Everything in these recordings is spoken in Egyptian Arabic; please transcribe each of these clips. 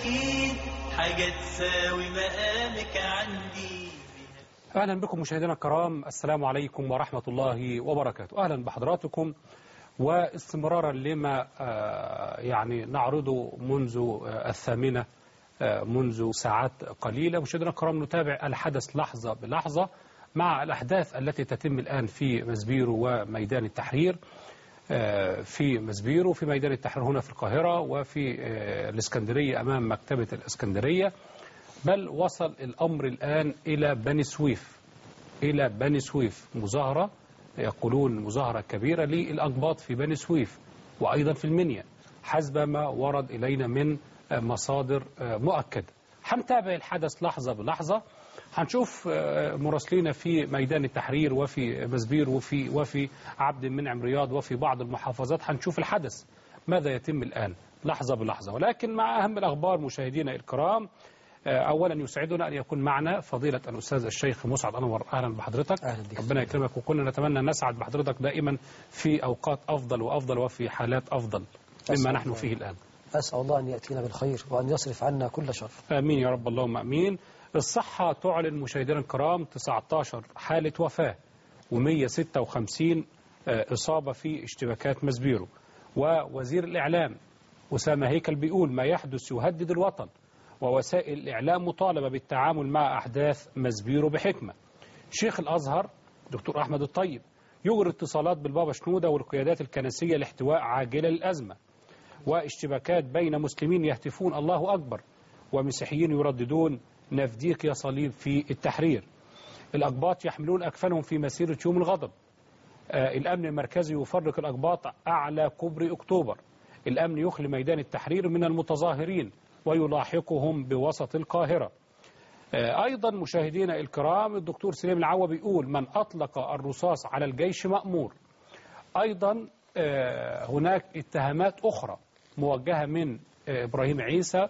أكيد حاجة تساوي مقامك عندي أهلا بكم مشاهدينا الكرام السلام عليكم ورحمة الله وبركاته أهلا بحضراتكم واستمرارا لما آه، يعني نعرضه منذ آه، الثامنة آه، منذ ساعات قليلة مشاهدينا الكرام نتابع الحدث لحظة بلحظة مع الأحداث التي تتم الآن في مسبيرو وميدان التحرير آه، في مسبيرو في ميدان التحرير هنا في القاهرة وفي آه، الإسكندرية أمام مكتبة الإسكندرية بل وصل الأمر الآن إلى بني سويف إلى بني سويف مظاهرة يقولون مظاهرة كبيرة للأقباط في بني سويف وأيضا في المنيا حسب ما ورد إلينا من آه، مصادر آه، مؤكدة هنتابع الحدث لحظة بلحظة هنشوف آه، مراسلينا في ميدان التحرير وفي مسبير وفي وفي عبد المنعم رياض وفي بعض المحافظات هنشوف الحدث ماذا يتم الآن لحظة بلحظة ولكن مع أهم الأخبار مشاهدينا الكرام آه، أولا يسعدنا أن يكون معنا فضيلة الأستاذ الشيخ مسعد أنور أهلا بحضرتك أهلا بك. ربنا يكرمك وكنا نتمنى أن نسعد بحضرتك دائما في أوقات أفضل وأفضل وفي حالات أفضل مما أسأل نحن الله. فيه الآن أسأل الله أن يأتينا بالخير وأن يصرف عنا كل شر آمين يا رب اللهم آمين الصحة تعلن مشاهدينا الكرام 19 حالة وفاة و156 إصابة في اشتباكات مسبيرو ووزير الإعلام أسامة هيكل بيقول ما يحدث يهدد الوطن ووسائل الإعلام مطالبة بالتعامل مع أحداث مسبيرو بحكمة شيخ الأزهر دكتور أحمد الطيب يجري اتصالات بالبابا شنودة والقيادات الكنسية لاحتواء عاجلة للأزمة واشتباكات بين مسلمين يهتفون الله أكبر ومسيحيين يرددون نفديك يا صليب في التحرير الأقباط يحملون أكفانهم في مسيرة يوم الغضب آه الأمن المركزي يفرق الأقباط أعلى كوبري أكتوبر الأمن يخلي ميدان التحرير من المتظاهرين ويلاحقهم بوسط القاهرة آه أيضا مشاهدينا الكرام الدكتور سليم العوا بيقول من أطلق الرصاص على الجيش مأمور أيضا آه، هناك اتهامات أخرى موجهة من آه، إبراهيم عيسى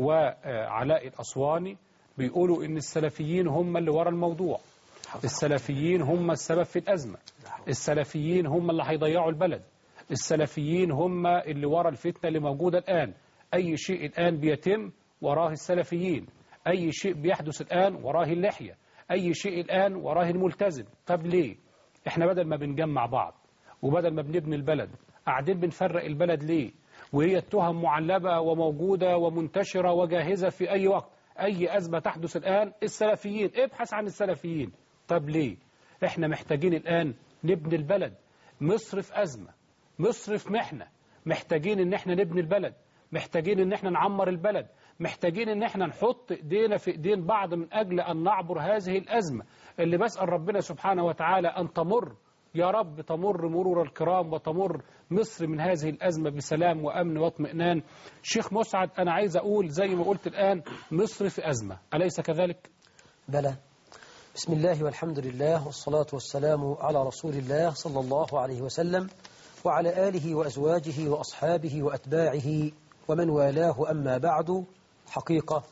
وعلاء الأسواني بيقولوا إن السلفيين هم اللي ورا الموضوع السلفيين هم السبب في الأزمة السلفيين هم اللي هيضيعوا البلد السلفيين هم اللي ورا الفتنة اللي موجودة الآن أي شيء الآن بيتم وراه السلفيين أي شيء بيحدث الآن وراه اللحية أي شيء الآن وراه الملتزم طب ليه احنا بدل ما بنجمع بعض وبدل ما بنبني البلد قاعدين بنفرق البلد ليه وهي التهم معلبة وموجودة ومنتشرة وجاهزة في أي وقت أي أزمة تحدث الآن السلفيين ابحث عن السلفيين طب ليه احنا محتاجين الآن نبني البلد مصر في أزمة مصر في محنة محتاجين ان احنا نبني البلد محتاجين ان احنا نعمر البلد محتاجين ان احنا نحط ايدينا في ايدين بعض من اجل ان نعبر هذه الازمه اللي بسال ربنا سبحانه وتعالى ان تمر يا رب تمر مرور الكرام وتمر مصر من هذه الازمه بسلام وامن واطمئنان شيخ مسعد انا عايز اقول زي ما قلت الان مصر في ازمه اليس كذلك بلى بسم الله والحمد لله والصلاة والسلام على رسول الله صلى الله عليه وسلم وعلى آله وأزواجه وأصحابه وأتباعه ومن والاه أما بعد حقيقة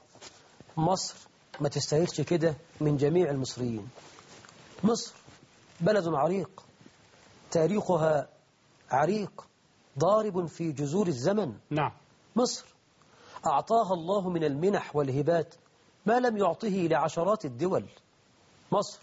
مصر ما تستاهلش كده من جميع المصريين مصر بلد عريق تاريخها عريق ضارب في جذور الزمن نعم مصر أعطاها الله من المنح والهبات ما لم يعطه لعشرات الدول مصر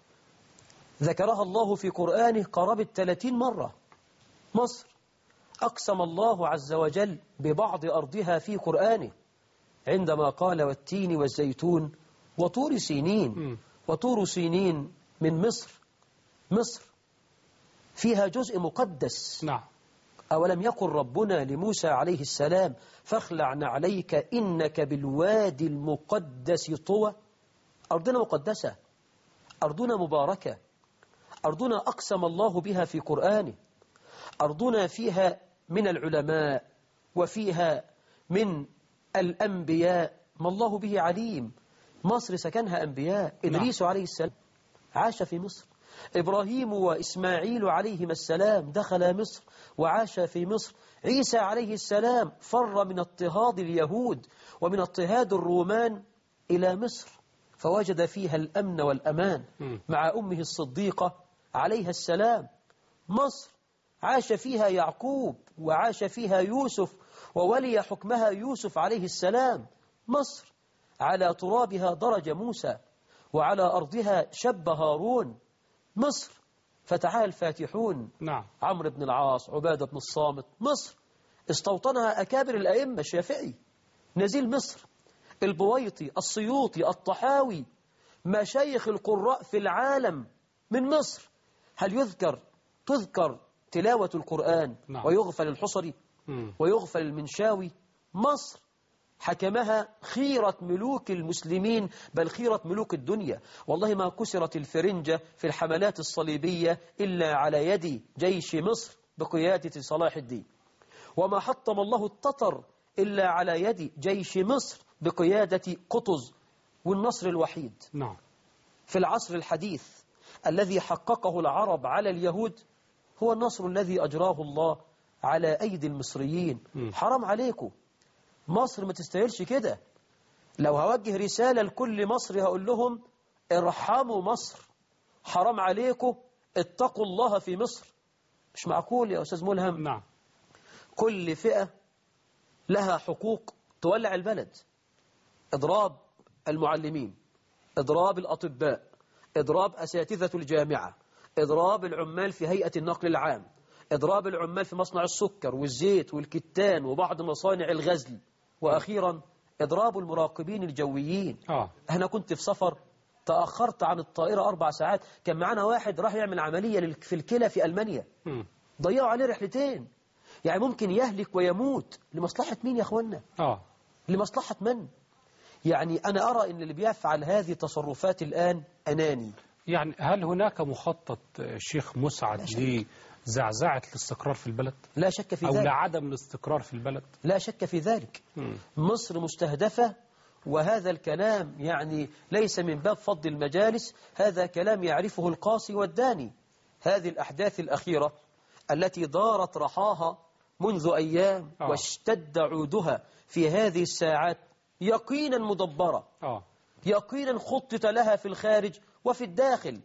ذكرها الله في قرآنه قرابة 30 مرة مصر أقسم الله عز وجل ببعض أرضها في قرآنه عندما قال والتين والزيتون وطور سينين مم. وطور سينين من مصر مصر فيها جزء مقدس نعم أولم يقل ربنا لموسى عليه السلام فاخلع نعليك إنك بالوادي المقدس طوى أرضنا مقدسة أرضنا مباركة أرضنا أقسم الله بها في قرآنه أرضنا فيها من العلماء وفيها من الأنبياء ما الله به عليم مصر سكنها أنبياء إدريس عليه السلام عاش في مصر إبراهيم وإسماعيل عليهما السلام دخل مصر وعاش في مصر عيسى عليه السلام فر من اضطهاد اليهود ومن اضطهاد الرومان إلى مصر فوجد فيها الأمن والأمان مم. مع أمه الصديقة عليها السلام مصر عاش فيها يعقوب وعاش فيها يوسف وولي حكمها يوسف عليه السلام مصر على ترابها درج موسى وعلى أرضها شب هارون مصر فتحها الفاتحون نعم عمرو بن العاص عبادة بن الصامت مصر استوطنها أكابر الأئمة الشافعي نزيل مصر البويطي السيوطي الطحاوي مشايخ القراء في العالم من مصر هل يذكر تذكر تلاوة القرآن نعم. ويغفل الحصري مم. ويغفل المنشاوي مصر حكمها خيرة ملوك المسلمين بل خيرة ملوك الدنيا والله ما كسرت الفرنجة في الحملات الصليبية إلا على يد جيش مصر بقيادة صلاح الدين وما حطم الله التتر إلا على يد جيش مصر بقيادة قطز والنصر الوحيد نعم في العصر الحديث الذي حققه العرب على اليهود هو النصر الذي أجراه الله على أيدي المصريين م. حرام عليكم مصر ما تستاهلش كده لو هوجه رسالة لكل مصر هقول لهم ارحموا مصر حرام عليكم اتقوا الله في مصر مش معقول يا أستاذ ملهم نعم كل فئة لها حقوق تولع البلد إضراب المعلمين إضراب الأطباء إضراب أساتذة الجامعة إضراب العمال في هيئة النقل العام إضراب العمال في مصنع السكر والزيت والكتان وبعض مصانع الغزل وأخيرا إضراب المراقبين الجويين آه أنا كنت في سفر تأخرت عن الطائرة أربع ساعات كان معنا واحد راح يعمل عملية لل- في الكلى في ألمانيا مم. ضيعوا عليه رحلتين يعني ممكن يهلك ويموت لمصلحة مين يا أخوانا آه لمصلحة من يعني أنا أرى أن اللي بيفعل هذه التصرفات الآن أناني يعني هل هناك مخطط آه، شيخ مسعد لزعزعة الاستقرار في البلد لا شك في أو ذلك لعدم الاستقرار في البلد لا شك في ذلك مم. مصر مستهدفة وهذا الكلام يعني ليس من باب فض المجالس هذا كلام يعرفه القاصي والداني هذه الأحداث الأخيرة التي دارت رحاها منذ أيام آه. واشتد عودها في هذه الساعات يقينا مدبرة آه يقينا خطط لها في الخارج وفي الداخل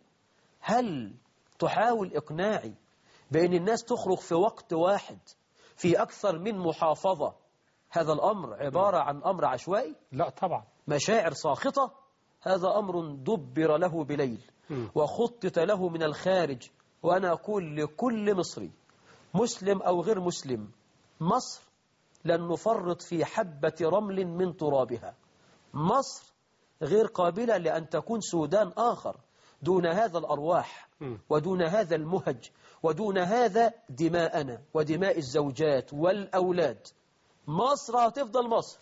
هل تحاول إقناعي بأن الناس تخرج في وقت واحد في أكثر من محافظة هذا الأمر عبارة عن أمر عشوائي لا طبعا مشاعر ساخطة هذا أمر دبر له بليل مم. وخطط له من الخارج وأنا أقول لكل مصري مسلم أو غير مسلم مصر لن نفرط في حبة رمل من ترابها مصر غير قابلة لأن تكون سودان آخر دون هذا الأرواح مم. ودون هذا المهج ودون هذا دماءنا ودماء الزوجات والأولاد مصر هتفضل مصر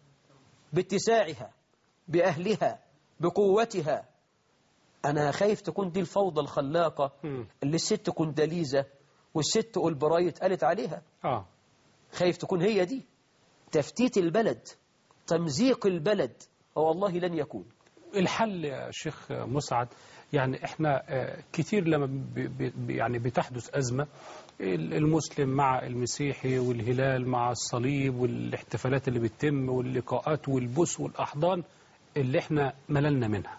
باتساعها بأهلها بقوتها أنا خايف تكون دي الفوضى الخلاقة مم. اللي الست كنداليزة والست أولبرايت قالت عليها آه خايف تكون هي دي تفتيت البلد تمزيق البلد والله لن يكون الحل يا شيخ مسعد يعني احنا آه، كتير لما بي- بي- يعني بتحدث أزمة ال- المسلم مع المسيحي والهلال مع الصليب والاحتفالات اللي بتتم واللقاءات والبوس والأحضان اللي احنا مللنا منها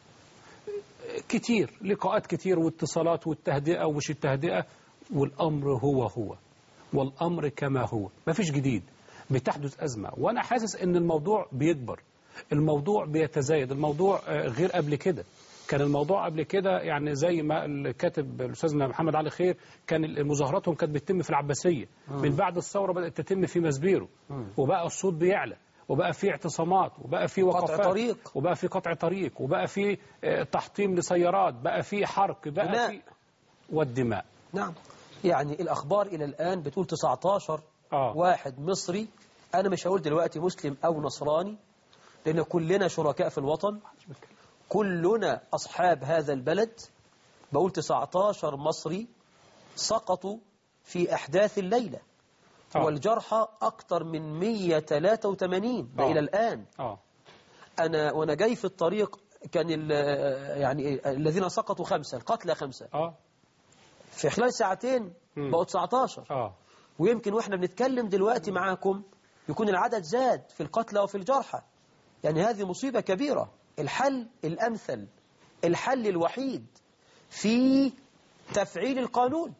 كتير لقاءات كتير واتصالات والتهدئة ومش التهدئة والأمر هو هو والأمر كما هو ما فيش جديد بتحدث أزمة وأنا حاسس أن الموضوع بيكبر الموضوع بيتزايد الموضوع آه، غير قبل كده كان الموضوع قبل كده يعني زي ما الكاتب الأستاذنا محمد علي خير كان المظاهراتهم كانت بتتم في العباسية من بعد الثورة بدأت تتم في مسبيرو وبقى الصوت بيعلى وبقى في اعتصامات وبقى في وقفات طريق. وبقى في قطع طريق وبقى في آه، تحطيم لسيارات بقى في حرق بقى دماء. في والدماء نعم يعني الأخبار إلى الآن بتقول 19 آه. واحد مصري أنا مش هقول دلوقتي مسلم أو نصراني لأن كلنا شركاء في الوطن كلنا أصحاب هذا البلد بقول 19 مصري سقطوا في أحداث الليلة آه. والجرحى أكثر من 183 ده آه. إلى الآن اه أنا وأنا جاي في الطريق كان ال- يعني الذين سقطوا خمسة القتلى خمسة اه في خلال ساعتين مم. بقوا 19 اه ويمكن واحنا بنتكلم دلوقتي معاكم يكون العدد زاد في القتلى وفي الجرحى يعني هذه مصيبة كبيرة الحل الأمثل الحل الوحيد في تفعيل القانون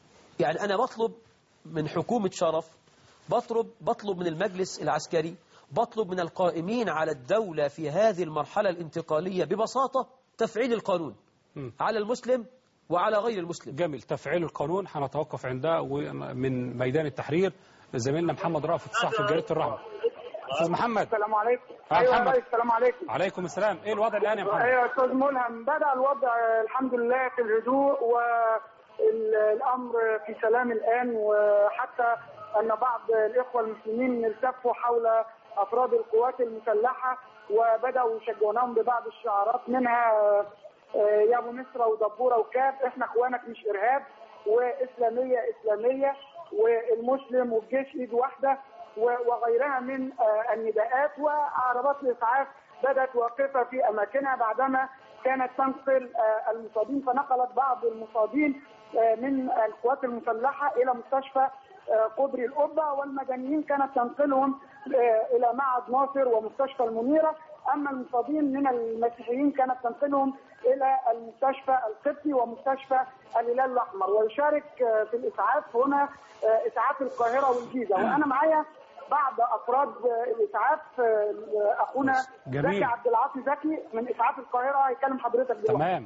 يعني أنا بطلب من حكومة شرف بطلب بطلب من المجلس العسكري بطلب من القائمين على الدولة في هذه المرحلة الانتقالية ببساطة تفعيل القانون مم. على المسلم وعلى غير المسلم جميل تفعيل القانون هنتوقف عندها ومن ميدان التحرير زميلنا محمد رأفت صحفي جريدة الرحمة أستاذ محمد السلام عليكم آه، ايوه يا محمد. ريس السلام عليكم عليكم السلام ايه الوضع الآن يا محمد ايوه يا استاذ ملهم بدا الوضع آه، الحمد لله في الهدوء والامر في سلام الان وحتى ان بعض الاخوه المسلمين التفوا حول افراد القوات المسلحه وبداوا يشجعونهم ببعض الشعارات منها آه، آه، يا ابو مصر ودبوره وكاف احنا اخوانك مش ارهاب واسلاميه اسلاميه والمسلم والجيش ايد واحده و- وغيرها من آه، النداءات وعربات الاسعاف بدات واقفه في اماكنها بعدما كانت تنقل آه، المصابين فنقلت بعض المصابين آه، من القوات المسلحه الى مستشفى آه، كوبري القبه والمدنيين كانت تنقلهم آه، الى معهد ناصر ومستشفى المنيره اما المصابين من المسيحيين كانت تنقلهم الى المستشفى القبطي ومستشفى الهلال الاحمر ويشارك آه، في الاسعاف هنا آه، اسعاف القاهره والجيزه وانا معايا بعض افراد آه، الاسعاف آه، اخونا جميل. زكي عبد العاطي زكي من اسعاف القاهره هيكلم حضرتك دلوقتي تمام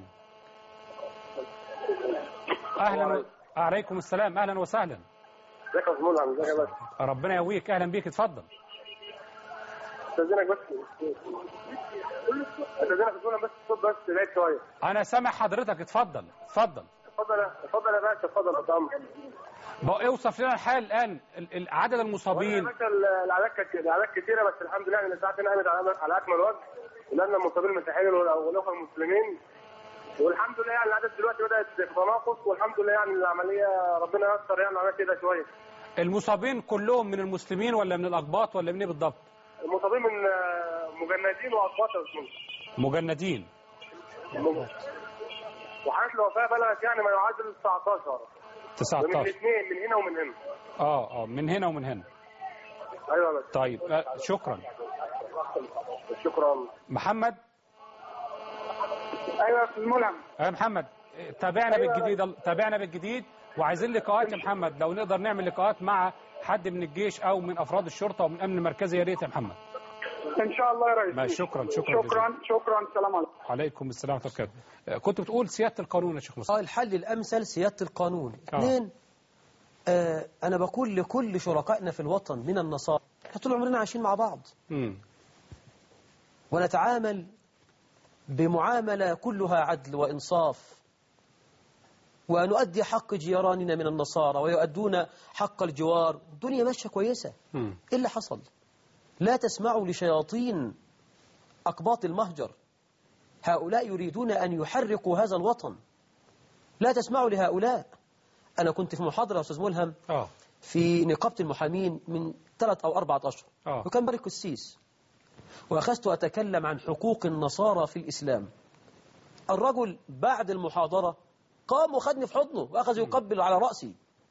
اهلا و... عليكم السلام اهلا وسهلا ازيك يا استاذ ملهم ازيك يا باشا ربنا يقويك اهلا بيك اتفضل استاذنك بس استاذنك يا ملهم بس الصوت بس بعيد شويه انا سامع حضرتك اتفضل اتفضل اتفضل اتفضل يا باشا اتفضل يا عمرو بقى اوصف لنا الحال الان ال- ال- عدد والله يا المصابين باشا الاعداد كت- الاعداد كتيره بس الحمد لله ان الساعات نقمت على على اكمل وجه ولان المصابين المسيحيين وال- والاخوه المسلمين والحمد لله يعني الاعداد دلوقتي بدات في تناقص والحمد لله يعني العمليه ربنا ييسر يعني العمليه كده شويه المصابين كلهم من المسلمين ولا من الاقباط ولا من ايه بالضبط المصابين من آه، مجندين واقباط يا استاذ مجندين ملهم. وحالات الوفاه بلغت يعني ما يعادل 19 من 19 الاثنين من هنا ومن هنا اه اه من هنا ومن هنا ايوه يا باشا طيب آه، شكرا شكرا محمد ايوه يا استاذ ملهم يا محمد آه، تابعنا بالجديد تابعنا بالجديد وعايزين لقاءات يا محمد لو نقدر نعمل لقاءات مع حد من الجيش او من افراد الشرطه ومن الامن المركزي يا ريت يا محمد ان شاء الله يا ريس ما شكرا شكرا شكرا شكرا السلام عليكم عليكم السلام ورحمه الله وبركاته آه، كنت بتقول سياده القانون يا شيخ مصطفى آه الحل الأمثل سيادة القانون آه. اثنين آه أنا بقول لكل شركائنا في الوطن من النصارى احنا طول عمرنا عايشين مع بعض امم ونتعامل بمعاملة كلها عدل وإنصاف ونؤدي حق جيراننا من النصارى ويؤدون حق الجوار الدنيا ماشية كويسة امم إيه اللي حصل لا تسمعوا لشياطين أقباط المهجر هؤلاء يريدون أن يحرقوا هذا الوطن لا تسمعوا لهؤلاء أنا كنت في محاضرة يا أستاذ ملهم اه في نقابة المحامين من ثلاث أو أربعة أشهر آه. وكان بارك السيس وأخذت أتكلم عن حقوق النصارى في الإسلام الرجل بعد المحاضرة قام وخدني في حضنه وأخذ يقبل على رأسي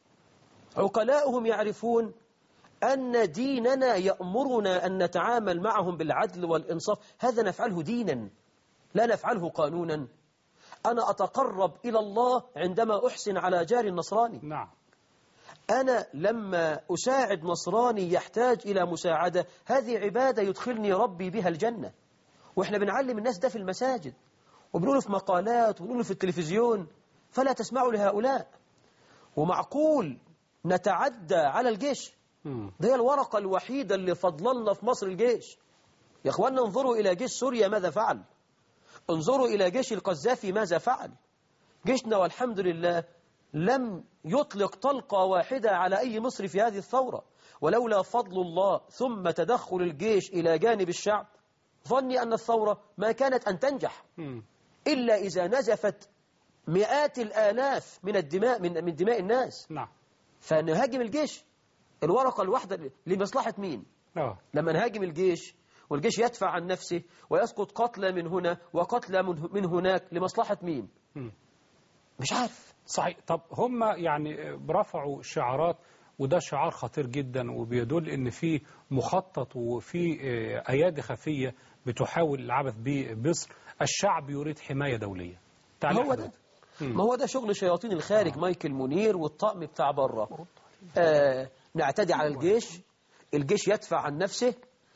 عقلاؤهم يعرفون أن ديننا يأمرنا أن نتعامل معهم بالعدل والإنصاف هذا نفعله دينا لا نفعله قانونا أنا أتقرب إلى الله عندما أحسن على جاري النصراني نعم أنا لما أساعد نصراني يحتاج إلى مساعدة هذه عبادة يدخلني ربي بها الجنة وإحنا بنعلم الناس ده في المساجد وبنقوله في مقالات وبنقوله في التلفزيون فلا تسمعوا لهؤلاء ومعقول نتعدى على الجيش امم ده هي الورقة الوحيدة اللي فضلنا في مصر الجيش يا أخوانا انظروا إلى جيش سوريا ماذا فعل انظروا إلى جيش القذافي ماذا فعل جيشنا والحمد لله لم يطلق طلقة واحدة على أي مصري في هذه الثورة ولولا فضل الله ثم تدخل الجيش إلى جانب الشعب ظني أن الثورة ما كانت أن تنجح امم إلا إذا نزفت مئات الآلاف من الدماء من من دماء الناس نعم فنهاجم الجيش الورقة الواحدة لمصلحة مين اه لما نهاجم الجيش والجيش يدفع عن نفسه ويسقط قتلى من هنا وقتلى من من هناك لمصلحة مين مم. مش عارف صحيح طب هم يعني رفعوا شعارات وده شعار خطير جدا وبيدل ان في مخطط وفي آه، ايادي خفيه بتحاول العبث بمصر الشعب يريد حمايه دوليه تعليق هو ده حضرتك. مم. ما هو ده شغل شياطين الخارج مايكل منير والطقم بتاع بره آه نعتدي على الجيش الجيش يدفع عن نفسه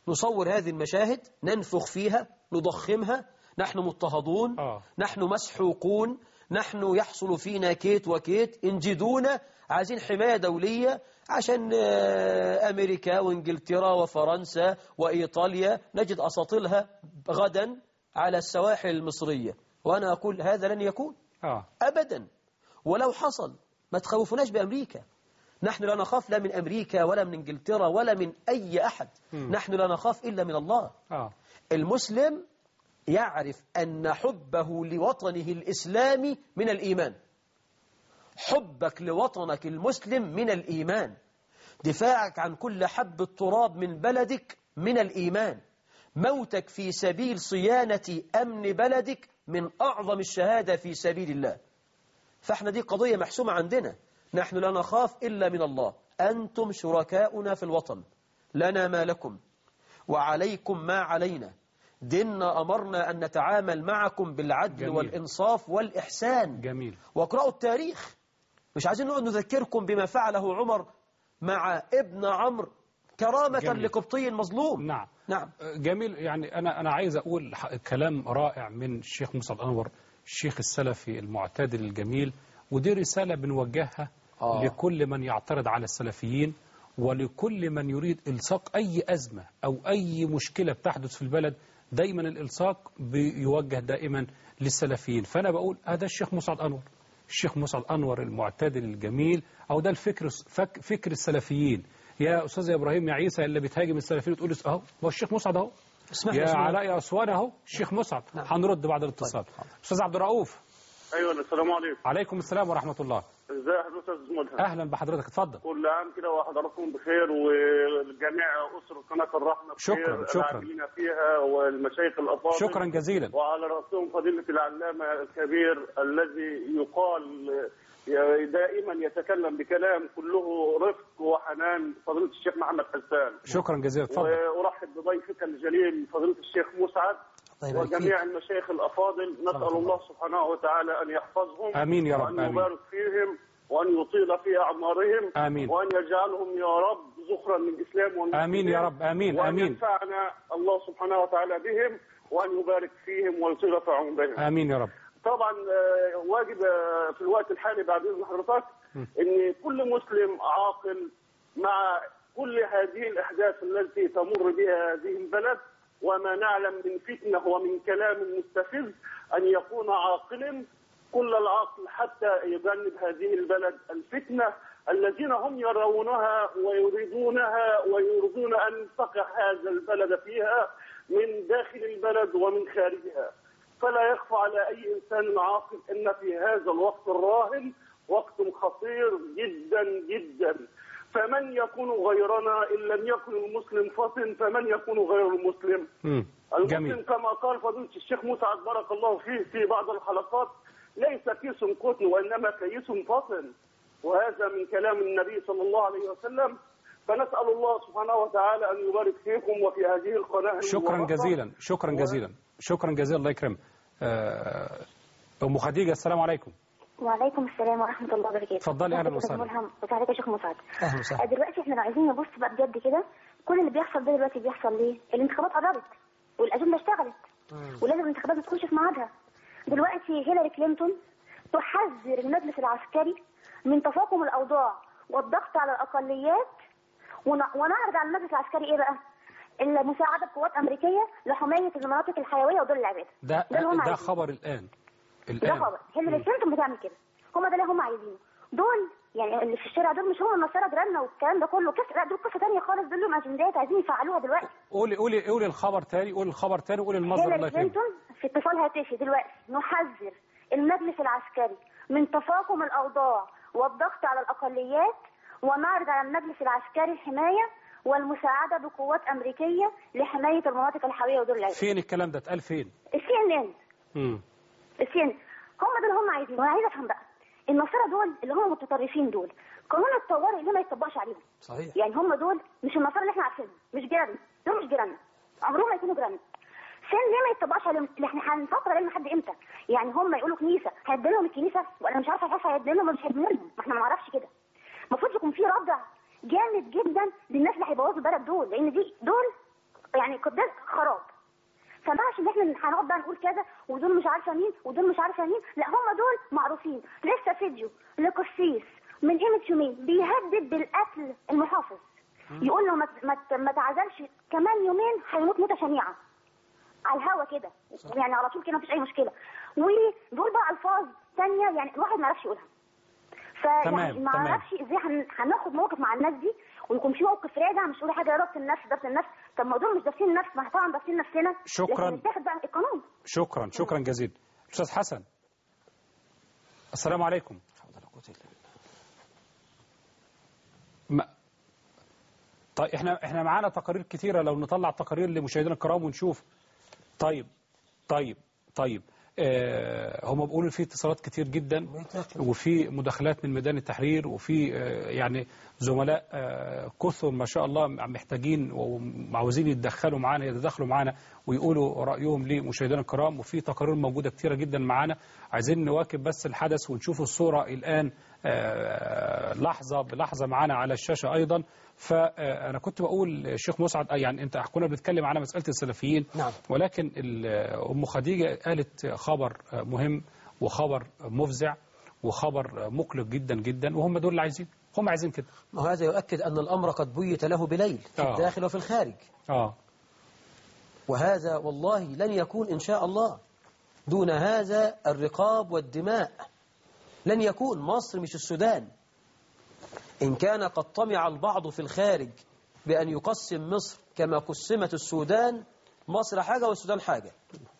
نصور هذه المشاهد ننفخ فيها نضخمها نحن مضطهدون آه. نحن مسحوقون نحن يحصل فينا كيت وكيت انجدونا عايزين حماية دولية عشان آه، أمريكا وإنجلترا وفرنسا وإيطاليا نجد أساطيلها غدا على السواحل المصرية وأنا أقول هذا لن يكون آه أبدا ولو حصل ما تخوفناش بأمريكا نحن لا نخاف لا من أمريكا ولا من إنجلترا ولا من أي أحد نحن لا نخاف إلا من الله آه المسلم يعرف أن حبه لوطنه الإسلامي من الإيمان حبك لوطنك المسلم من الإيمان دفاعك عن كل حب التراب من بلدك من الإيمان موتك في سبيل صيانة أمن بلدك من أعظم الشهادة في سبيل الله فاحنا دي قضية محسومة عندنا نحن لا نخاف إلا من الله أنتم شركاؤنا في الوطن لنا ما لكم وعليكم ما علينا ديننا أمرنا أن نتعامل معكم بالعدل جميل. والإنصاف والإحسان جميل واقرأوا التاريخ مش عايزين نقعد نذكركم بما فعله عمر مع ابن عمرو كرامة جميل. لقبطي مظلوم نعم نعم جميل يعني أنا أنا عايز أقول ح- كلام رائع من الشيخ موسى الأنور الشيخ السلفي المعتدل الجميل ودي رسالة بنوجهها آه. لكل من يعترض على السلفيين ولكل من يريد إلصاق أي أزمة أو أي مشكلة بتحدث في البلد دايما الإلصاق بيوجه دائما للسلفيين فأنا بقول هذا الشيخ موسى الأنور الشيخ موسى الأنور المعتدل الجميل أو ده الفكر فك فكر السلفيين يا أستاذ يا إبراهيم يا عيسى اللي بتهاجم السلفيين وتقول أهو هو الشيخ مسعد أهو اسمح لي يا اسمح لي. علاء يا أسوان أهو الشيخ مسعد نعم. هنرد بعد الاتصال طيب، حاضر. أستاذ عبد الرؤوف ايوه السلام عليكم عليكم السلام ورحمة الله ازي حضرتك يا استاذ ملهم أهلا بحضرتك اتفضل كل عام كده وحضراتكم بخير والجميع اسره قناه الرحمه بخير شكراً، شكراً. العاملين فيها والمشايخ الافاضل شكرا جزيلا وعلى راسهم فضيله العلامه الكبير الذي يقال دائما يتكلم بكلام كله رفق وحنان فضيله الشيخ محمد حسان شكرا جزيلا اتفضل وارحب بضيفك الجليل فضيله الشيخ مسعد الله يبارك وجميع فيك. المشايخ الافاضل نسال الله سبحانه وتعالى ان يحفظهم آمين يا رب، وان آمين. يبارك فيهم وان يطيل في اعمارهم آمين. وان يجعلهم يا رب ذخرا للاسلام والمسلمين آمين يا رب، آمين، وان آمين. ينفعنا الله سبحانه وتعالى بهم وان يبارك فيهم ويطيل في عمرهم آمين يا رب طبعا آه، واجب آه، في الوقت الحالي بعد اذن حضرتك ان كل مسلم عاقل مع كل هذه الاحداث التي تمر بها هذه البلد وما نعلم من فتنه ومن كلام مستفز ان يكون عاقلا كل العقل حتى يجنب هذه البلد الفتنه الذين هم يرونها ويريدونها ويريدون ان تقع هذا البلد فيها من داخل البلد ومن خارجها فلا يخفى على أي إنسان عاقل أن في هذا الوقت الراهن وقت خطير جدا جدا فمن يكون غيرنا إن لم يكن المسلم فطن فمن يكون غير المسلم مم. المسلم جميل كما قال فضيلة الشيخ مسعد بارك الله فيه في بعض الحلقات ليس كيس قطن وإنما كيس فطن وهذا من كلام النبي صلى الله عليه وسلم فنسأل الله سبحانه وتعالى أن يبارك فيكم وفي هذه القناة شكرا المباركة. جزيلا شكرا جزيلا شكرا جزيلا الله يكرمك آه، أم خديجة السلام عليكم وعليكم السلام ورحمة الله وبركاته. اتفضلي، أهلا أستاذ وسهلا. ملهم وسعادتك يا شيخ مسعد. أهلا وسهلا دلوقتي احنا لو عايزين نبص بقى بجد كده كل اللي بيحصل ده دلوقتي بيحصل ليه؟ الانتخابات قربت والأجندة اشتغلت ولازم الانتخابات تخش في ميعادها. دلوقتي هيلاري كلينتون تحذر المجلس العسكري من تفاقم الأوضاع والضغط على الأقليات ون- ونعرض على المجلس العسكري إيه بقى؟ المساعدة بقوات أمريكية لحماية المناطق الحيوية ودول العباد. ده ده اللي هم ده عايزينه. خبر الآن ده الآن خبر هيلاري كلينتون بتعمل كده هم ده اللي هم عايزينه دول يعني اللي في الشارع دول مش هم النصارى جيراننا والكلام ده كله كس لا دول قصه ثانيه خالص دول لهم اجندات عايزين يفعلوها دلوقتي قولي قولي قولي الخبر تاني قولي الخبر تاني قولي المصدر الله هيلاري يكرمك كلينتون في اتصال هاتفي دلوقتي نحذر المجلس العسكري من تفاقم الاوضاع والضغط على الاقليات ونعرض على المجلس العسكري الحمايه والمساعده بقوات امريكيه لحمايه المناطق الحيويه ودول العباد فين الكلام ده اتقال فين؟ السي ان ان مم. السين هم دول هم عايزين وانا عايزه افهم بقى النصارى دول اللي هم المتطرفين دول قانون الطوارئ ليه ما يطبقش عليهم صحيح يعني هم دول مش النصارى اللي احنا عارفينهم مش جيراننا دول مش جيراننا عمرهم ما يكونوا جيراننا فين ليه ما يطبقش عليهم اللي احنا هنفكر عليهم لحد امتى يعني هم يقولوا كنيسه هيدي لهم الكنيسه وانا مش عارفه هيحصل هيدي لهم ولا مش هيدي لهم ما احنا ما نعرفش كده المفروض يكون في ردع جامد جدا للناس اللي هيبوظوا البلد دول لان دي دول يعني قداس خراب فمعش ان احنا هنقعد بقى نقول كذا ودول مش عارفه مين ودول مش عارفه مين لا هم دول معروفين لسه فيديو لقسيس من قيمه يومين بيهدد بالقتل المحافظ يقول له ما ت- ما ت- ما تعزلش كمان يومين هيموت موته شنيعه على الهوا كده يعني على طول كده مفيش اي مشكله ودول بقى الفاظ تانية يعني الواحد ما يعرفش يقولها فيعني تمام، ما تمام. اعرفش ازاي هن- هناخد موقف مع الناس دي ويكون في موقف راجع مش تقولي حاجه ضبط النفس ضبط النفس طب ما دول مش ضابطين النفس ما احنا طبعا ضابطين نفسنا شكراً. لكن نتاخد بقى القانون شكرا شكرا جزيلا استاذ حسن السلام عليكم ما طيب احنا احنا معانا تقارير كثيره لو نطلع تقارير لمشاهدينا الكرام ونشوف طيب طيب طيب آه هم بيقولوا في اتصالات كتير جدا وفي مداخلات من ميدان التحرير وفي آه يعني زملاء آه كثر ما شاء الله محتاجين وعاوزين يتدخلوا معانا يتدخلوا معانا ويقولوا رايهم لمشاهدينا الكرام وفي تقارير موجوده كتيره جدا معانا عايزين نواكب بس الحدث ونشوف الصوره الان آه لحظه بلحظه معانا على الشاشه ايضا فانا كنت بقول الشيخ مسعد آه، يعني انت كنا بنتكلم على مساله السلفيين نعم. ولكن ال- ام خديجه قالت خبر مهم وخبر مفزع وخبر مقلق جدا جدا وهم دول اللي عايزين هم عايزين كده وهذا يؤكد أن الأمر قد بيت له بليل في آه. الداخل وفي الخارج اه وهذا والله لن يكون إن شاء الله دون هذا الرقاب والدماء لن يكون مصر مش السودان إن كان قد طمع البعض في الخارج بأن يقسم مصر كما قسمت السودان مصر حاجة والسودان حاجة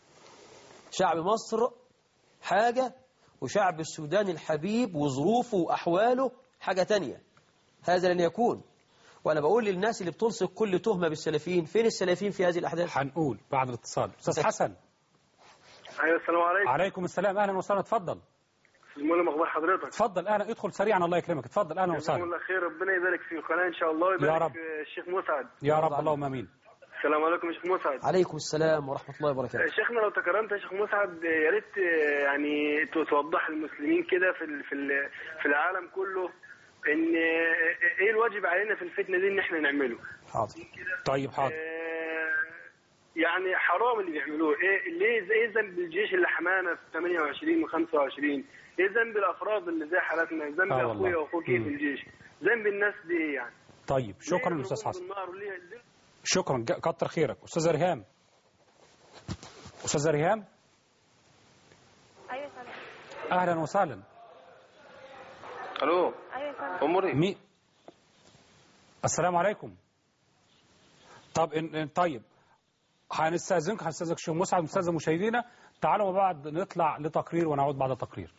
شعب مصر حاجة وشعب السودان الحبيب وظروفه وأحواله حاجة تانية هذا لن يكون وأنا بقول للناس اللي بتلصق كل تهمة بالسلفيين فين السلفيين في هذه الأحداث هنقول بعد الاتصال استاذ حسن ايوه السلام عليكم عليكم السلام اهلا وسهلا اتفضل المهم اخبار حضرتك اتفضل اهلا ادخل سريعا الله يكرمك اتفضل اهلا جزاكم وسهلا الله خير ربنا يبارك في القناه ان شاء الله ويبارك يا رب. في الشيخ مسعد يا رب اللهم امين السلام عليكم يا شيخ مسعد عليكم السلام ورحمة الله وبركاته شيخنا لو تكرمت يا شيخ مسعد يا ريت يعني توضح للمسلمين كده في ال- في ال- في العالم كله ان ايه الواجب علينا في الفتنه دي ان احنا نعمله حاضر طيب حاضر آه، يعني حرام اللي بيعملوه ايه ليه ايه ذنب الجيش اللي حمانا في 28 و25 ايه ذنب الافراد اللي زي حالتنا ذنب آه اخويا والله. واخوك ايه في مم. الجيش ذنب الناس دي ايه يعني طيب شكرا ليه استاذ يضربون حسن بالنار وليه ليه شكرا ج- كتر خيرك استاذ ريهام استاذ ريهام ايوه سلام اهلا وسهلا الو ايوه سلام اموري مي السلام عليكم طب إن إن طيب هنستاذنك هنستاذنك شيخ مسعد مستاذن مشاهدينا تعالوا مع بعض نطلع لتقرير ونعود بعد التقرير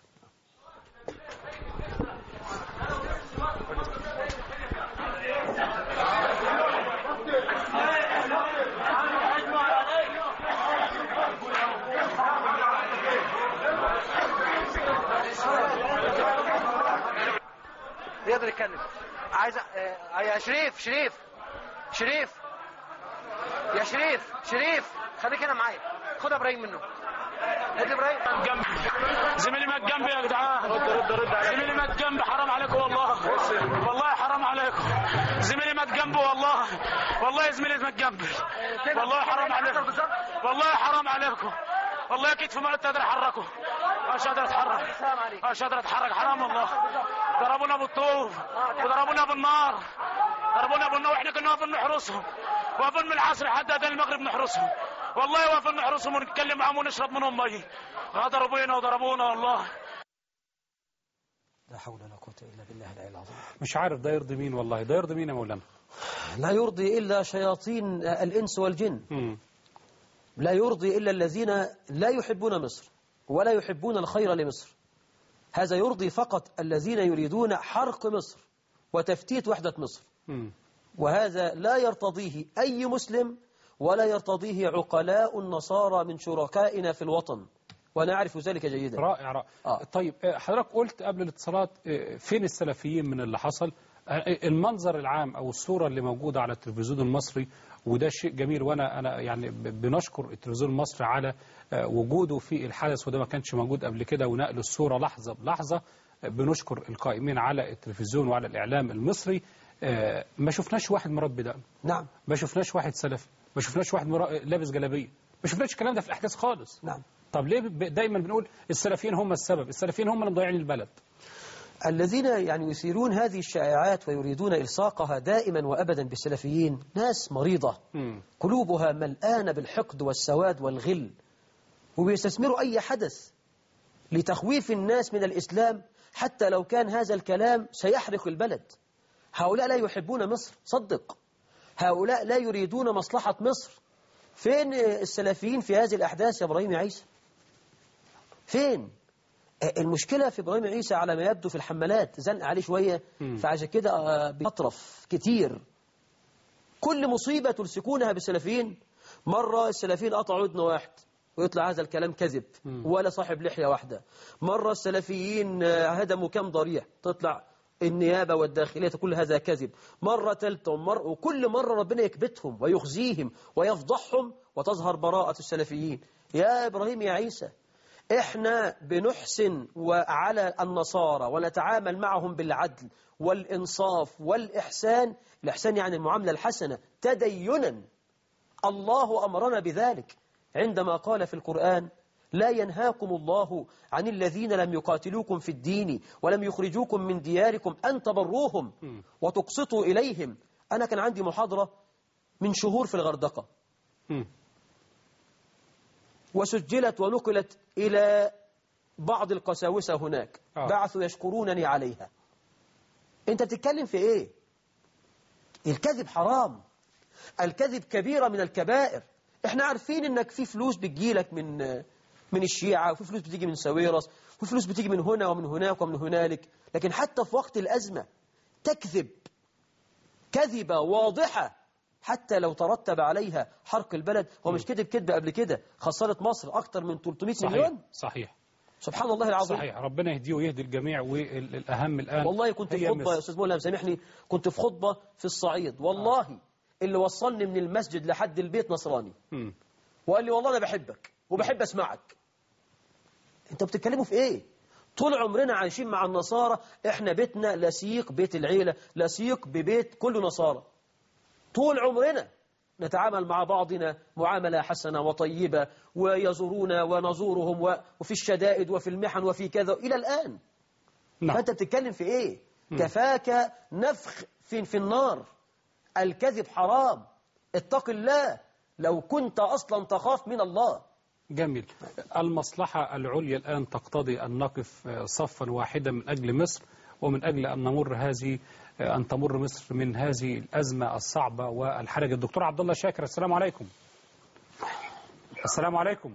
يقدر يتكلم عايز آه، يا شريف شريف شريف يا شريف شريف خليك هنا معايا خد ابراهيم منه ادي ابراهيم زميلي مات جنبي يا جدعان زميلي مات جنبي حرام عليكم والله والله حرام عليكم زميلي مات جنبي والله والله يا زميلي مات جنبي والله حرام عليكم والله حرام عليكم والله كتفي ما قادر احركه مش قادر اتحرك مش قادر اتحرك حرام والله ضربونا بالطوب وضربونا بالنار ضربونا بالنار واحنا كنا واقفين نحرسهم واقفين من العصر لحد اذان المغرب نحرسهم والله واقفين نحرسهم ونتكلم معاهم ونشرب منهم مي غدروا بينا وضربونا والله لا حول ولا قوة إلا بالله العلي العظيم مش عارف ده يرضي مين والله ده يرضي مين يا مولانا لا يرضي إلا شياطين الإنس والجن مم. لا يرضي إلا الذين لا يحبون مصر ولا يحبون الخير لمصر هذا يرضي فقط الذين يريدون حرق مصر وتفتيت وحدة مصر مم. وهذا لا يرتضيه أي مسلم ولا يرتضيه عقلاء النصارى من شركائنا في الوطن ونعرف ذلك جيدا رائع رائع آه. طيب آه، حضرتك قلت قبل الاتصالات آه، فين السلفيين من اللي حصل آه، المنظر العام او الصوره اللي موجوده على التلفزيون المصري وده شيء جميل وانا انا يعني ب- بنشكر التلفزيون المصري على آه، وجوده في الحدث وده ما كانش موجود قبل كده ونقل الصوره لحظه بلحظه آه، بنشكر القائمين على التلفزيون وعلى الاعلام المصري آه، ما شفناش واحد مربي دقن نعم ما شفناش واحد سلفي ما ما شفناش واحد مرا... لابس جلابيه ما شفناش الكلام ده في الاحداث خالص نعم طب ليه ب- دايما بنقول السلفيين هم السبب السلفيين هم اللي مضيعين البلد الذين يعني يثيرون هذه الشائعات ويريدون إلصاقها دائما وأبدا بالسلفيين ناس مريضة مم. قلوبها ملآنة بالحقد والسواد والغل وبيستثمروا أي حدث لتخويف الناس من الإسلام حتى لو كان هذا الكلام سيحرق البلد هؤلاء لا يحبون مصر صدق هؤلاء لا يريدون مصلحة مصر فين السلفيين في هذه الأحداث يا إبراهيم يا عيسى فين المشكلة في إبراهيم عيسى على ما يبدو في الحملات زنق عليه شوية فعشان كده آه، بيطرف كتير كل مصيبة تلصقونها بالسلفيين مرة السلفيين قطعوا ودن واحد ويطلع هذا الكلام كذب ولا صاحب لحية واحدة مرة السلفيين آه، هدموا كم ضريح تطلع النيابة والداخلية كل هذا كذب مرة ثالثة ومر وكل مرة ربنا يكبتهم ويخزيهم ويفضحهم وتظهر براءة السلفيين يا إبراهيم يا عيسى احنا بنحسن وعلى النصارى ونتعامل معهم بالعدل والإنصاف والإحسان الإحسان يعني المعاملة الحسنة تدينا الله أمرنا بذلك عندما قال في القرآن لا ينهاكم الله عن الذين لم يقاتلوكم في الدين ولم يخرجوكم من دياركم أن تبروهم وتقسطوا إليهم أنا كان عندي محاضرة من شهور في الغردقة مم. وسجلت ونقلت إلى بعض القساوسة هناك آه. بعثوا يشكرونني عليها أنت بتتكلم في إيه الكذب حرام الكذب كبيرة من الكبائر احنا عارفين انك في فلوس بتجيلك من من الشيعة وفي فلوس بتيجي من ساويرس وفي فلوس بتيجي من هنا ومن هناك ومن هنالك لكن حتى في وقت الأزمة تكذب كذبة واضحة حتى لو ترتب عليها حرق البلد هو مش كذب كذبة قبل كده خسرت مصر أكتر من 300 صحيح مليون صحيح سبحان الله العظيم صحيح ربنا يهديه ويهدي الجميع والأهم الآن والله كنت في هي خطبة مصر. يا أستاذ مولى سامحني كنت في خطبة في الصعيد والله اللي وصلني من المسجد لحد البيت نصراني مم. وقال لي والله أنا بحبك وبحب أسمعك أنت بتتكلموا في إيه؟ طول عمرنا عايشين مع النصارى إحنا بيتنا لسيق بيت العيلة لسيق ببيت كل نصارى طول عمرنا نتعامل مع بعضنا معاملة حسنة وطيبة ويزورونا ونزورهم و- وفي الشدائد وفي المحن وفي كذا إلى الآن نعم فأنت بتتكلم في إيه كفاك نفخ في, في النار الكذب حرام اتق الله لو كنت أصلا تخاف من الله جميل المصلحة العليا الآن تقتضي أن نقف آه، صفا واحدا من أجل مصر ومن أجل أن نمر هذه آه، أن تمر مصر من هذه الأزمة الصعبة والحرجة الدكتور عبد الله شاكر السلام عليكم السلام عليكم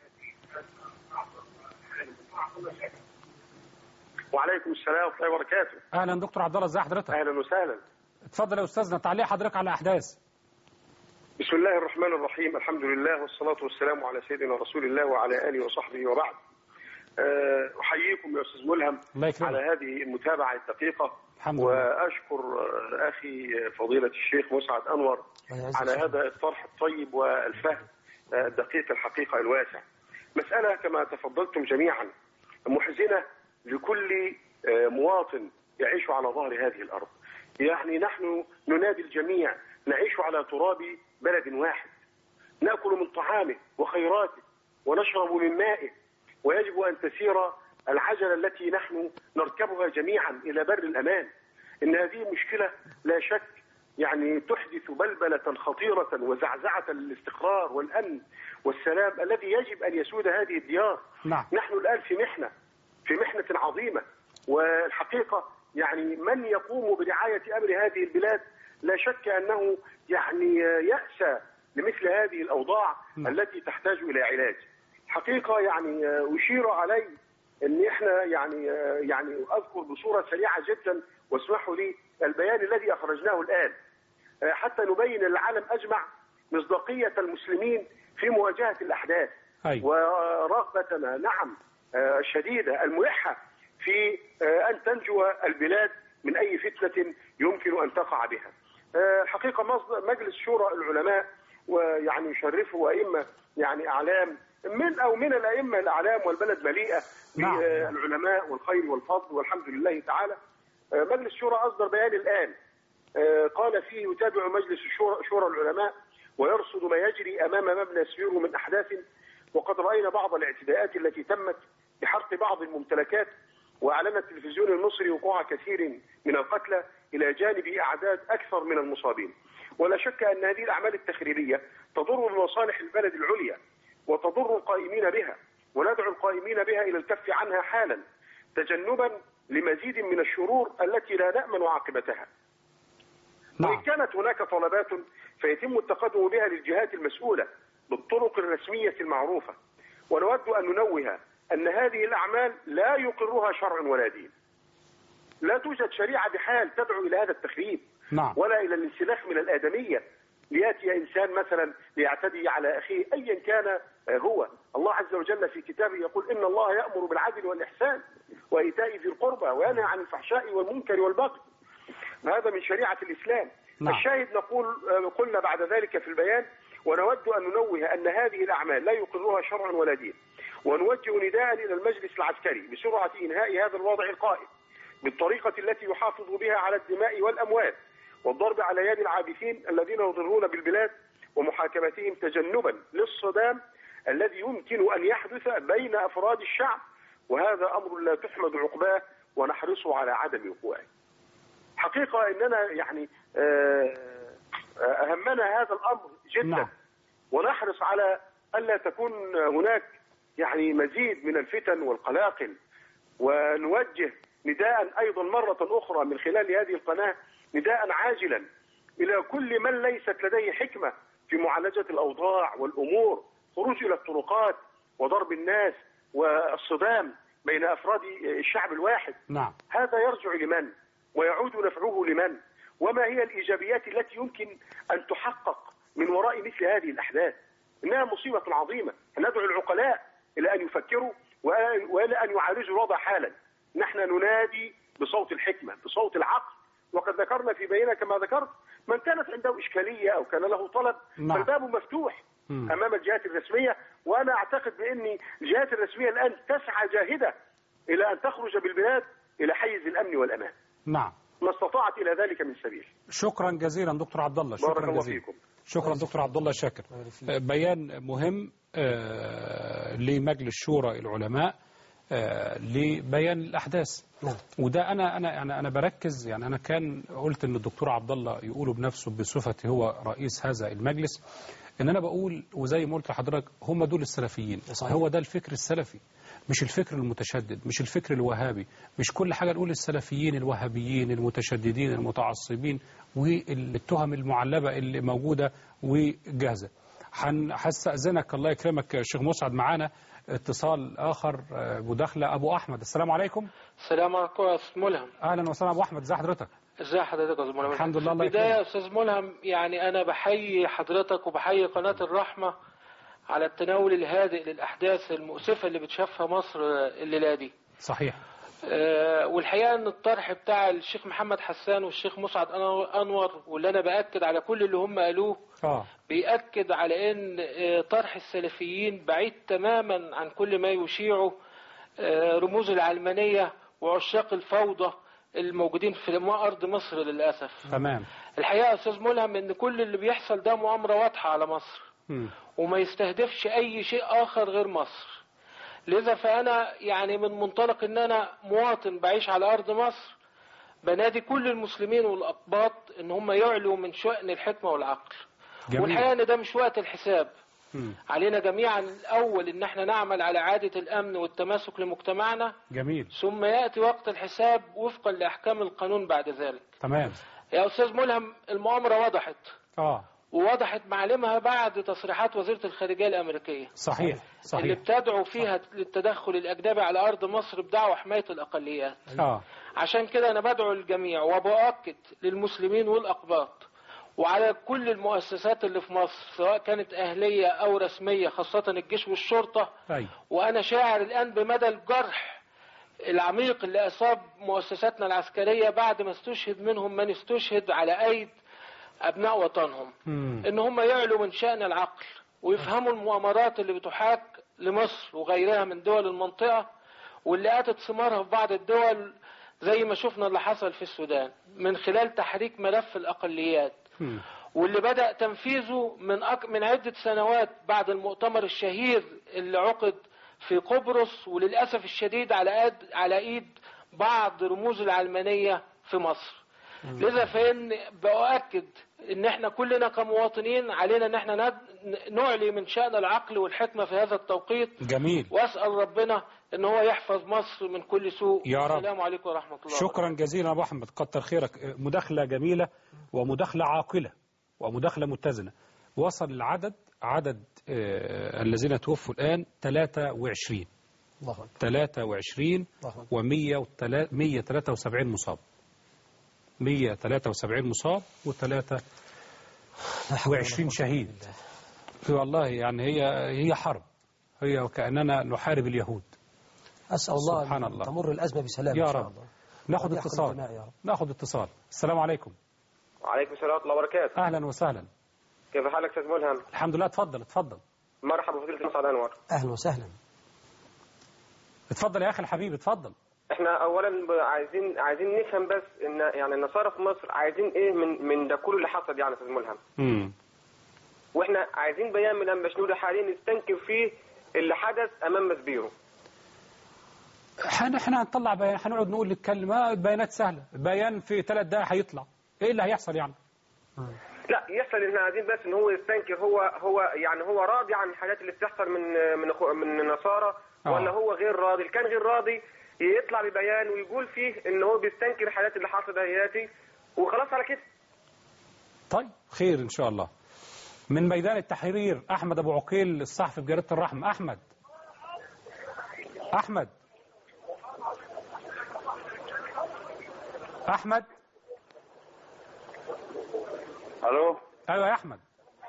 وعليكم السلام ورحمه الله وبركاته أهلا دكتور عبد الله ازي حضرتك اهلا وسهلا اتفضل يا أستاذنا تعليق حضرتك على أحداث بسم الله الرحمن الرحيم الحمد لله والصلاة والسلام على سيدنا رسول الله وعلى آله وصحبه وبعد أه، أحييكم يا أستاذ ملهم الله يكرمك. على هذه المتابعة الدقيقة الحمد لله. وأشكر أه، أخي فضيلة الشيخ مسعد أنور الله يعز على وجل. هذا الطرح الطيب والفهم أه، الدقيق الحقيقة الواسع مسألة كما تفضلتم جميعا محزنة لكل أه، مواطن يعيش على ظهر هذه الأرض يعني نحن ننادي الجميع نعيش على تراب بلد واحد ناكل من طعامه وخيراته ونشرب من مائه ويجب ان تسير العجله التي نحن نركبها جميعا الى بر الامان ان هذه مشكله لا شك يعني تحدث بلبله خطيره وزعزعه للاستقرار والامن والسلام الذي يجب ان يسود هذه الديار نعم. نحن الان في محنه في محنه عظيمه والحقيقه يعني من يقوم برعايه امر هذه البلاد لا شك انه يعني يأسى لمثل هذه الاوضاع نعم. التي تحتاج الى علاج. حقيقه يعني اشير علي ان احنا يعني يعني اذكر بصوره سريعه جدا واسمحوا لي البيان الذي اخرجناه الان حتى نبين للعالم اجمع مصداقيه المسلمين في مواجهه الاحداث أيوة. ورغبتنا نعم آه، الشديده الملحه في آه، ان تنجو البلاد من اي فتنه يمكن ان تقع بها. آه، الحقيقه مصد- مجلس شورى العلماء ويعني يشرفه ائمه يعني اعلام من او من الائمه الاعلام والبلد مليئه نعم. بالعلماء والخير والفضل والحمد لله تعالى. آه، مجلس الشورى اصدر بيان الان آه، قال فيه يتابع مجلس الشورى شورى العلماء ويرصد ما يجري أمام مبنى سبيرو من أحداث وقد رأينا بعض الاعتداءات التي تمت بحرق بعض الممتلكات وأعلن التلفزيون المصري وقوع كثير من القتلى إلى جانب أعداد أكثر من المصابين ولا شك أن هذه الأعمال التخريبية تضر بمصالح البلد العليا وتضر القائمين بها وندعو القائمين بها إلى الكف عنها حالا تجنبا لمزيد من الشرور التي لا نأمن عاقبتها وإن كانت هناك طلبات فيتم التقدم بها للجهات المسؤولة بالطرق الرسمية المعروفة ونود أن ننوه أن هذه الأعمال لا يقرها شرع ولا دين لا توجد شريعة بحال تدعو إلى هذا التخريب نعم ولا إلى الانسلاخ من الآدمية ليأتي إنسان مثلا ليعتدي على أخيه أيا كان هو الله عز وجل في كتابه يقول إن الله يأمر بالعدل والإحسان وإيتاء ذي القربى وينهى عن الفحشاء والمنكر والبغي هذا من شريعة الإسلام نعم. الشاهد نقول قلنا بعد ذلك في البيان ونود أن ننوه أن هذه الأعمال لا يقرها شرع ولا دين ونوجه نداء إلى المجلس العسكري بسرعة إنهاء هذا الوضع القائم بالطريقة التي يحافظ بها على الدماء والأموال والضرب على يد العابثين الذين يضرون بالبلاد ومحاكمتهم تجنبا للصدام الذي يمكن أن يحدث بين أفراد الشعب وهذا أمر لا تحمد عقباه ونحرص على عدم وقوعه حقيقة أننا يعني آه، آه، أهمنا هذا الأمر جدا نعم. ونحرص على ألا تكون هناك يعني مزيد من الفتن والقلاقل ونوجه نداء أيضا مرة أخرى من خلال هذه القناة نداء عاجلا إلى كل من ليست لديه حكمة في معالجة الأوضاع والأمور خروج إلى الطرقات وضرب الناس والصدام بين أفراد الشعب الواحد نعم هذا يرجع لمن ويعود نفعه لمن وما هي الإيجابيات التي يمكن أن تحقق من وراء مثل هذه الأحداث إنها مصيبة عظيمة ندعو العقلاء إلى أن يفكروا وإلى- وإلى أن يعالجوا الوضع حالا نحن ننادي بصوت الحكمة بصوت العقل وقد ذكرنا في بيننا كما ذكرت من كانت عنده إشكالية أو كان له طلب نعم. فالباب مفتوح مم. أمام الجهات الرسمية وأنا أعتقد بأن الجهات الرسمية الآن تسعى جاهدة إلى أن تخرج بالبلاد إلى حيز الأمن والأمان نعم ما استطاعت إلى ذلك من سبيل شكرا جزيلا دكتور عبد الله شكرا بارك الله جزيلا فيكم شكرا دكتور عبد الله شاكر آه، بيان مهم آه، لمجلس شورى العلماء آه، لبيان الاحداث نعم. وده انا انا يعني انا بركز يعني انا كان قلت ان الدكتور عبد الله يقوله بنفسه بصفته هو رئيس هذا المجلس ان انا بقول وزي ما قلت لحضرتك هم دول السلفيين صحيح. هو ده الفكر السلفي مش الفكر المتشدد مش الفكر الوهابي مش كل حاجه نقول السلفيين الوهابيين المتشددين المتعصبين والتهم المعلبه اللي موجوده وجاهزه هن- هستأذنك الله يكرمك يا شيخ مسعد معانا اتصال اخر آه، مداخله ابو احمد السلام عليكم السلام عليكم يا استاذ ملهم اهلا وسهلا ابو احمد ازي حضرتك ازي حضرتك يا استاذ ملهم الحمد لله الله بدايه يا يكرمك استاذ ملهم يعني انا بحيي حضرتك وبحيي قناه الرحمه على التناول الهادئ للاحداث المؤسفه اللي بتشافها مصر الليله دي صحيح آه، والحقيقه ان الطرح بتاع الشيخ محمد حسان والشيخ مسعد أنور- انور واللي انا باكد على كل اللي هم قالوه اه بيأكد على ان آه، طرح السلفيين بعيد تماما عن كل ما يشيعه آه، رموز العلمانية وعشاق الفوضى الموجودين في أرض مصر للأسف تمام الحقيقة يا أستاذ ملهم ان كل اللي بيحصل ده مؤامرة واضحة على مصر مم. وما يستهدفش أي شيء آخر غير مصر لذا فأنا يعني من منطلق ان أنا مواطن بعيش على أرض مصر بنادي كل المسلمين والأقباط ان هم يعلوا من شأن الحكمة والعقل جميل. والحقيقة ان ده مش وقت الحساب مم. علينا جميعا الأول ان احنا نعمل على عادة الأمن والتماسك لمجتمعنا جميل ثم يأتي وقت الحساب وفقا لأحكام القانون بعد ذلك تمام يا أستاذ ملهم المؤامرة وضحت اه ووضحت معالمها بعد تصريحات وزيرة الخارجية الأمريكية صحيح اللي صحيح بتدعو فيها للتدخل الأجنبي على أرض مصر بدعوى حماية الأقليات اه عشان كده أنا بدعو الجميع وبأكد للمسلمين والأقباط وعلى كل المؤسسات اللي في مصر سواء كانت أهلية أو رسمية خاصة الجيش والشرطة ايوه وأنا شاعر الآن بمدى الجرح العميق اللي أصاب مؤسساتنا العسكرية بعد ما استشهد منهم من استشهد على أيد أبناء وطنهم مم. إن هم يعلوا من شأن العقل ويفهموا المؤامرات اللي بتحاك لمصر وغيرها من دول المنطقة واللي آتت ثمارها في بعض الدول زي ما شفنا اللي حصل في السودان من خلال تحريك ملف الأقليات مم. واللي بدأ تنفيذه من أك... من عدة سنوات بعد المؤتمر الشهير اللي عقد في قبرص وللأسف الشديد على قد... على إيد بعض رموز العلمانية في مصر لذا فإن بأؤكد إن إحنا كلنا كمواطنين علينا إن إحنا ند... نعلي من شأن العقل والحكمة في هذا التوقيت جميل وأسأل ربنا إن هو يحفظ مصر من كل سوء يا رب. السلام عليكم ورحمة الله شكرا جزيلا يا ابو احمد كتر خيرك مداخله جميله ومداخله عاقله ومداخله متزنه وصل العدد عدد آه، الذين توفوا الان 23 الله أكبر 23 الله و 173 مصاب 173 مصاب و23 شهيد والله يعني هي هي حرب هي وكأننا نحارب اليهود أسأل الله سبحان أن الله. تمر الأزمة بسلام يا إن شاء رب. الله ناخد ويحكم اتصال الجميع يا رب. ناخد اتصال السلام عليكم وعليكم السلام ورحمة الله وبركاته اهلا وسهلا كيف حالك أستاذ ملهم الحمد لله اتفضل اتفضل مرحبا فضيلة مسعد أنور أهلا وسهلا اتفضل يا اخي الحبيب اتفضل احنا اولا ب- عايزين عايزين نفهم بس ان يعني النصارى في مصر عايزين ايه من من ده كله اللي حصل يعني يا استاذ ملهم امم واحنا عايزين بيان من انبا شنودة حاليا نستنكر فيه اللي حدث امام مسبيرو احنا احنا هنطلع بيان هنقعد نقول الكلمه بيانات سهله بيان في ثلاث دقائق هيطلع ايه اللي هيحصل يعني لا يحصل ان احنا عايزين بس ان هو يستنكر هو هو يعني هو راضي عن الحاجات اللي بتحصل من من أخو- من النصارى آه. ولا هو غير راضي اللي كان غير راضي يطلع ببيان ويقول فيه ان هو بيستنكر الحاجات اللي حصلت دهياتي وخلاص على كده طيب خير ان شاء الله من ميدان التحرير احمد ابو عقيل الصحفي بجريده الرحمه احمد احمد احمد الو ايوه يا احمد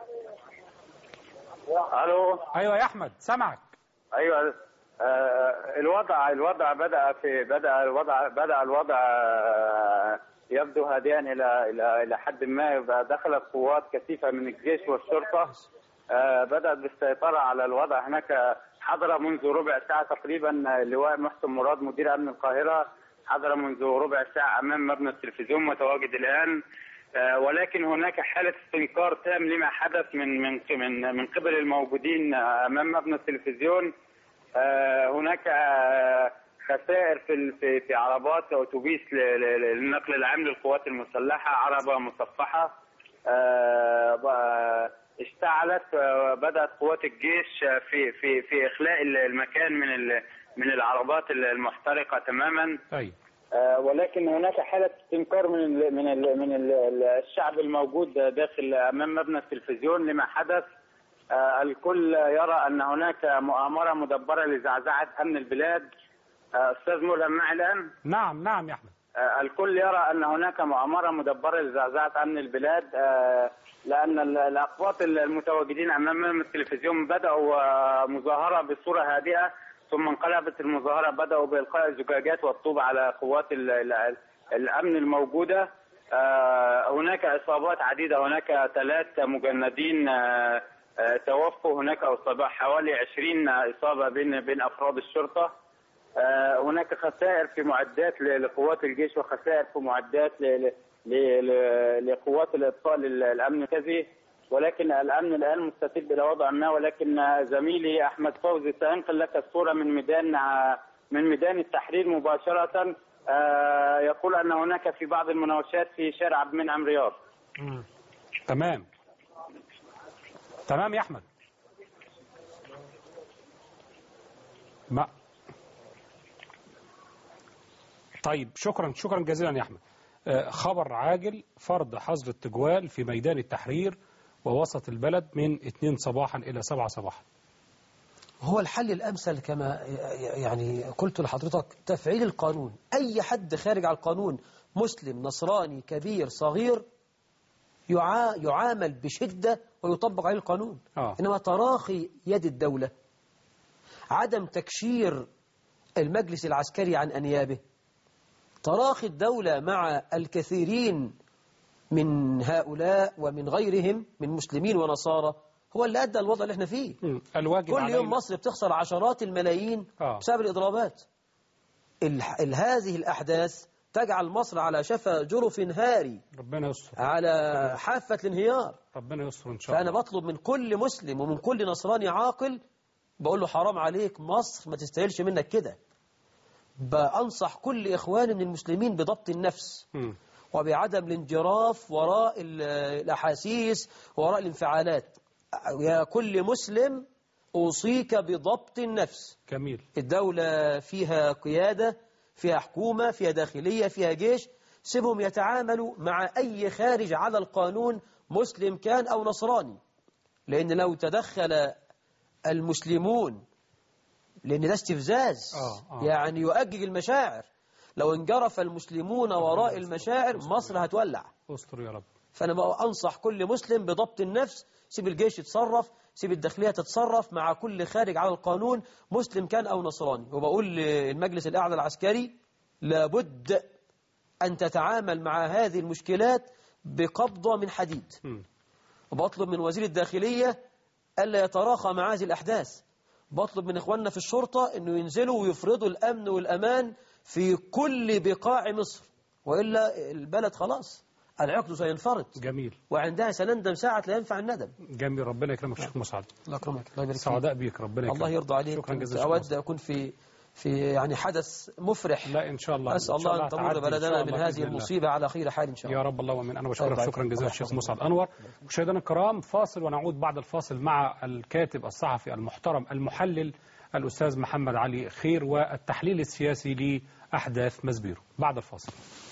الو ايوه يا احمد سامعك ايوه آه، الوضع الوضع بدا في بدا الوضع بدا الوضع آه، يبدو هادئا الى الى الى حد ما يبقى دخلت قوات كثيفه من الجيش والشرطه آه، بدات بالسيطره على الوضع هناك حضر منذ ربع ساعه تقريبا اللواء محسن مراد مدير امن القاهره حضر منذ ربع ساعه امام مبنى التلفزيون متواجد الان آه، ولكن هناك حالة استنكار تام لما حدث من من من من قبل الموجودين آه، أمام مبنى التلفزيون آه، هناك آه، خسائر في ال- في في عربات أتوبيس ل- ل- للنقل العام للقوات المسلحة عربة مصفحة آه، ب- اشتعلت آه، بدأت قوات الجيش آه، في في في إخلاء ال- المكان من ال- من العربات المحترقة تماما ايوه آه، ولكن هناك حالة استنكار من ال من ال من ال الشعب الموجود داخل أمام مبنى التلفزيون لما حدث آه، الكل يرى أن هناك مؤامرة مدبرة لزعزعة أمن البلاد آه، أستاذ ملهم معي الآن نعم نعم يا احمد آه، الكل يرى أن هناك مؤامرة مدبرة لزعزعة أمن البلاد آه، لأن ال- الأقباط المتواجدين أمام التلفزيون بدأوا آه، مظاهرة بصورة هادئة ثم انقلبت المظاهرة بدأوا بإلقاء الزجاجات والطوب على قوات ال- ال- الأمن الموجودة آه، هناك إصابات عديدة هناك ثلاث مجندين آه، آه، توفوا هناك إصابة حوالي 20 إصابة بين بين أفراد الشرطة آه، هناك خسائر في معدات ل- لقوات الجيش وخسائر في معدات ل- ل- ل- ل- لقوات الاطفاء ال- الامن المركزي ولكن الامن الان مستتب الى وضع ما ولكن زميلي احمد فوزي سينقل لك الصوره من ميدان ع- من ميدان التحرير مباشره آه، يقول ان هناك في بعض المناوشات في شارع عبد المنعم رياض تمام تمام يا احمد ما طيب شكرا شكرا جزيلا يا احمد آه، خبر عاجل فرض حظر التجوال في ميدان التحرير ووسط البلد من 2 صباحا الى 7 صباحا هو الحل الأمثل كما يعني قلت لحضرتك تفعيل القانون أي حد خارج على القانون مسلم نصراني كبير صغير يعا يعامل بشدة ويطبق عليه القانون آه. إنما تراخي يد الدولة عدم تكشير المجلس العسكري عن أنيابه تراخي الدولة مع الكثيرين من هؤلاء ومن غيرهم من مسلمين ونصارى هو اللي أدى الوضع اللي احنا فيه الواجب كل يوم علينا- مصر بتخسر عشرات الملايين آه. بسبب الإضرابات ال- ال- هذه الأحداث تجعل مصر على شفا جرف هاري ربنا يستر على حافة الانهيار ربنا يستر إن شاء فأنا الله بطلب من كل مسلم ومن كل نصراني عاقل بقول له حرام عليك مصر ما تستاهلش منك كده بأنصح كل إخواني من المسلمين بضبط النفس مم. وبعدم الانجراف وراء ال- الأحاسيس وراء الانفعالات يا كل مسلم أوصيك بضبط النفس جميل الدولة فيها قيادة فيها حكومة فيها داخلية فيها جيش سيبهم يتعاملوا مع أي خارج على القانون مسلم كان أو نصراني لأن لو تدخل المسلمون لأن ده استفزاز آه، آه. يعني يؤجج المشاعر لو انجرف المسلمون وراء المشاعر مصر هتولع استر يا رب فأنا بقى أنصح كل مسلم بضبط النفس سيب الجيش يتصرف سيب الداخلية تتصرف مع كل خارج على القانون مسلم كان أو نصراني وبقول للمجلس الأعلى العسكري لابد أن تتعامل مع هذه المشكلات بقبضة من حديد مم. وبطلب من وزير الداخلية ألا يتراخى مع هذه الأحداث بطلب من إخواننا في الشرطة أنه ينزلوا ويفرضوا الأمن والأمان في كل بقاع مصر وإلا البلد خلاص العقد سينفرط جميل وعندها سنندم ساعة لا ينفع الندم جميل ربنا يكرمك شيخ مسعد الله يكرمك الله يبارك فيك سعداء بيك ربنا يكرمك الله يرضى عليك شكرا كنت جزيلا أود أكون في في يعني حدث مفرح لا إن شاء الله أسأل إن شاء الله أن تعدي تمر إن شاء بلدنا الله من بإذن هذه الله. المصيبة على خير حال إن شاء الله يا رب اللهم امين انا بشكرك الله شكرا يبارك جزيلا فيك. الشيخ مسعد انور مشاهدينا الكرام فاصل ونعود بعد الفاصل مع الكاتب الصحفي المحترم المحلل الاستاذ محمد علي خير والتحليل السياسي لاحداث مزبيرو بعد الفاصل